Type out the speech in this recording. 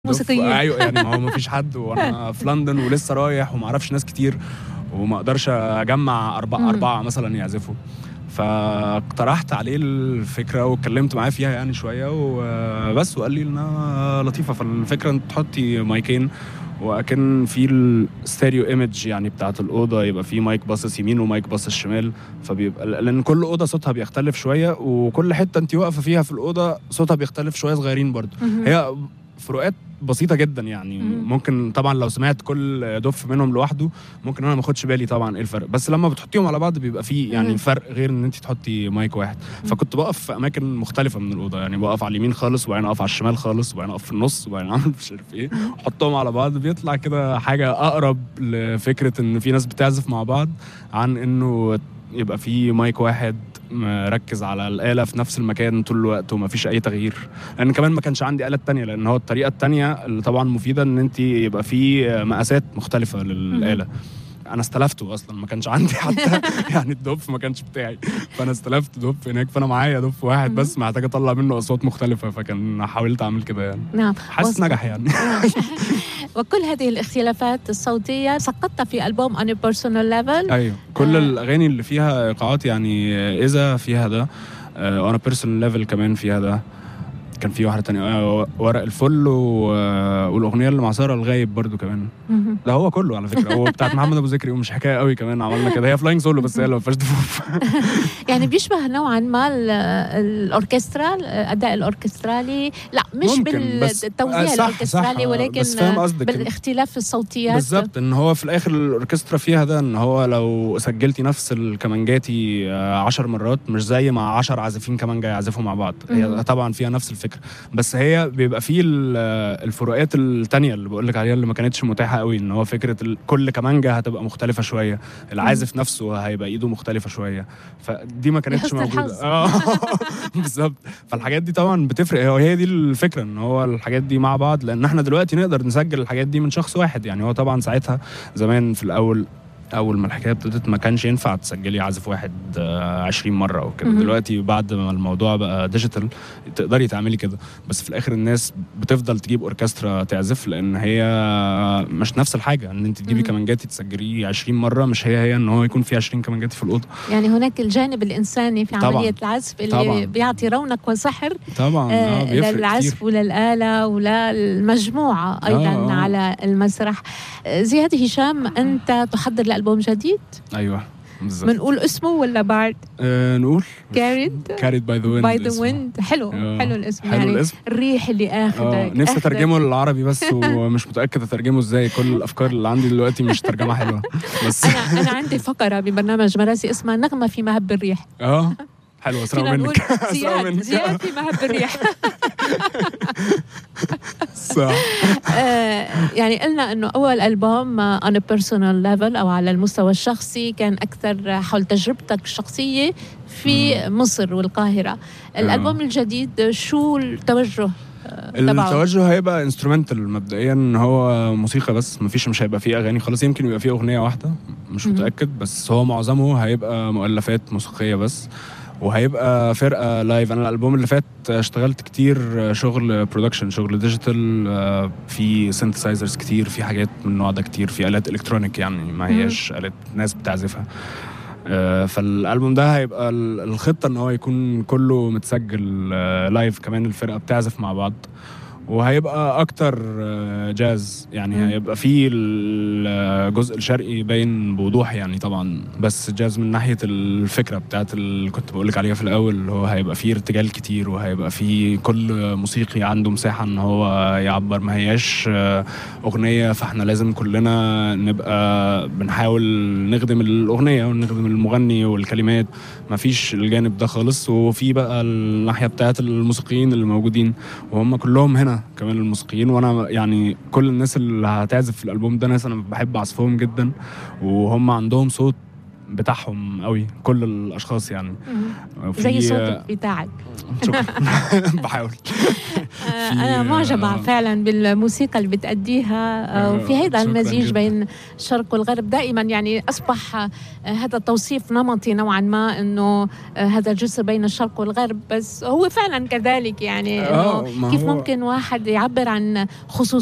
موسيقيين ايوه يعني ما هو ما فيش حد وانا في لندن ولسه رايح وما اعرفش ناس كتير وما اقدرش اجمع اربعه مم. اربعه مثلا يعزفوا فاقترحت عليه الفكره واتكلمت معاه فيها يعني شويه وبس وقال لي انها لطيفه فالفكره انك تحطي مايكين واكن في الستيريو ايمج يعني بتاعت الاوضه يبقى في مايك باصص يمين ومايك باصص شمال فبيبقى لان كل اوضه صوتها بيختلف شويه وكل حته انت واقفه فيها في الاوضه صوتها بيختلف شويه صغيرين برضو مهم. هي فروقات بسيطه جدا يعني مم. ممكن طبعا لو سمعت كل دف منهم لوحده ممكن انا ما اخدش بالي طبعا ايه الفرق بس لما بتحطيهم على بعض بيبقى فيه يعني مم. فرق غير ان انت تحطي مايك واحد فكنت بقف في اماكن مختلفه من الاوضه يعني بقف على اليمين خالص وبعدين اقف على الشمال خالص وبعدين اقف في النص وبعدين اعمل مش عارف ايه احطهم على بعض بيطلع كده حاجه اقرب لفكره ان في ناس بتعزف مع بعض عن انه يبقى في مايك واحد مركز على الآلة في نفس المكان طول الوقت ومفيش أي تغيير لأن كمان ما كانش عندي آلة تانية لأن هو الطريقة التانية اللي طبعا مفيدة إن أنت يبقى في مقاسات مختلفة للآلة انا استلفته اصلا ما كانش عندي حتى يعني الدف ما كانش بتاعي فانا استلفت دف هناك فانا معايا دف واحد بس محتاج اطلع منه اصوات مختلفه فكان حاولت اعمل كده يعني نعم حاسس وص- نجح يعني وكل هذه الاختلافات الصوتية سقطت في ألبوم on a personal level ايوه كل آه. الاغاني اللي فيها ايقاعات يعني اذا فيها ده انا بيرسونال ليفل كمان فيها ده كان في واحده تانية آه، ورق الفل و- آه، والاغنيه اللي مع ساره الغايب برضو كمان مهم. ده هو كله على فكره هو بتاعت محمد ابو ذكري ومش حكايه قوي كمان عملنا كده هي فلاينج سولو بس هي اللي ما فيهاش دفوف يعني بيشبه نوعا ما ال- الاوركسترا الاداء الاوركسترالي لا مش ممكن، بس- بالتوزيع آه، صح، الاوركسترالي صح، ولكن بس فاهم قصدك. بالاختلاف في الصوتيات بالظبط ان هو في الاخر الاوركسترا فيها ده ان هو لو سجلتي نفس الكمانجاتي آه، عشر مرات مش زي مع عشر عازفين كمانجا يعزفوا مع بعض مم. هي طبعا فيها نفس الفكره بس هي بيبقى فيه ال- آه، الفروقات التانية اللي بقول لك عليها اللي ما كانتش متاحه قوي ان هو فكره ال- كل كمانجا هتبقى مختلفه شويه العازف نفسه هيبقى ايده مختلفه شويه فدي ما كانتش لحسن موجوده الحظ. اه بالظبط فالحاجات دي طبعا بتفرق هو هي دي الفكره ان هو الحاجات دي مع بعض لان احنا دلوقتي نقدر نسجل الحاجات دي من شخص واحد يعني هو طبعا ساعتها زمان في الاول اول ما الحكايه ابتدت ما كانش ينفع تسجلي عازف واحد آه، 20 مره او كده مهم. دلوقتي بعد ما الموضوع بقى ديجيتال تقدري تعملي كده بس في الاخر الناس بتفضل تجيب اوركسترا تعزف لان هي مش نفس الحاجه ان انت تجيبي مهم. كمانجاتي تسجليه 20 مره مش هي هي ان هو يكون في 20 كمانجاتي في الاوضه يعني هناك الجانب الإنساني في طبعاً. عملية العزف اللي طبعاً. بيعطي رونق وسحر طبعا آه، اه بيفرق كتير للعزف وللآلة وللمجموعة أيضا آه، آه. على المسرح آه، زياد هشام أنت تحضر لألبوم جديد ايوه بالظبط بنقول اسمه ولا بعد آه نقول كاريد كاريد باي ذا ويند باي ذا ويند حلو آه، حلو الاسم حلو يعني الاسم الريح اللي اه اخذك نفسي أخذك. اترجمه للعربي بس ومش متاكد اترجمه ازاي كل الافكار اللي عندي دلوقتي مش ترجمه حلوه بس انا انا عندي فقره ببرنامج مراسي اسمها نغمه في مهب الريح اه حلو اسرع فينا نقول منك اسرع زياد منك زياد في مهب الريح صح آه، يعني قلنا انه اول البوم on a personal level او على المستوى الشخصي كان اكثر حول تجربتك الشخصيه في مصر والقاهره الالبوم الجديد شو التوجه آه، تبعه التوجه هيبقى انسترومنتال مبدئيا ان هو موسيقى بس مفيش مش هيبقى فيه اغاني خلاص يمكن يبقى فيه اغنيه واحده مش مهم. متاكد بس هو معظمه هيبقى مؤلفات موسيقيه بس وهيبقى فرقه لايف انا الالبوم اللي فات اشتغلت كتير شغل برودكشن شغل ديجيتال آه، في سينثسايزرز كتير في حاجات من النوع ده كتير في الات الكترونيك يعني ما مم. هياش الات ناس بتعزفها آه، فالالبوم ده هيبقى ال- الخطه ان هو يكون كله متسجل آه، لايف كمان الفرقه بتعزف مع بعض وهيبقى اكتر آه، جاز يعني مم. هيبقى فيه الجزء الشرقي باين بوضوح يعني طبعا بس جاز من ناحيه الفكره بتاعت اللي كنت بقولك عليها في الاول اللي هو هيبقى فيه ارتجال كتير وهيبقى فيه كل موسيقي عنده مساحه ان هو يعبر ما هياش آه، اغنيه فاحنا لازم كلنا نبقى بنحاول نخدم الاغنيه ونخدم المغني والكلمات ما فيش الجانب ده خالص وفي بقى الناحيه بتاعت الموسيقيين اللي موجودين وهم كلهم هنا كمان الموسيقيين وانا يعني كل الناس اللي هتعزف في الالبوم ده ناس انا بحب اعزفهم جدا وهم عندهم صوت بتاعهم قوي كل الاشخاص يعني مهم. وفي- زي صوتك بتاعك شكرا بحاول انا معجبه آه. فعلا بالموسيقى اللي بتأديها آه، وفي هذا شكراً المزيج جداً. بين الشرق والغرب دائما يعني اصبح آه، هذا التوصيف نمطي نوعا ما انه آه، هذا الجسر بين الشرق والغرب بس هو فعلا كذلك يعني آه، انه ما كيف هو- ممكن واحد يعبر عن خصوص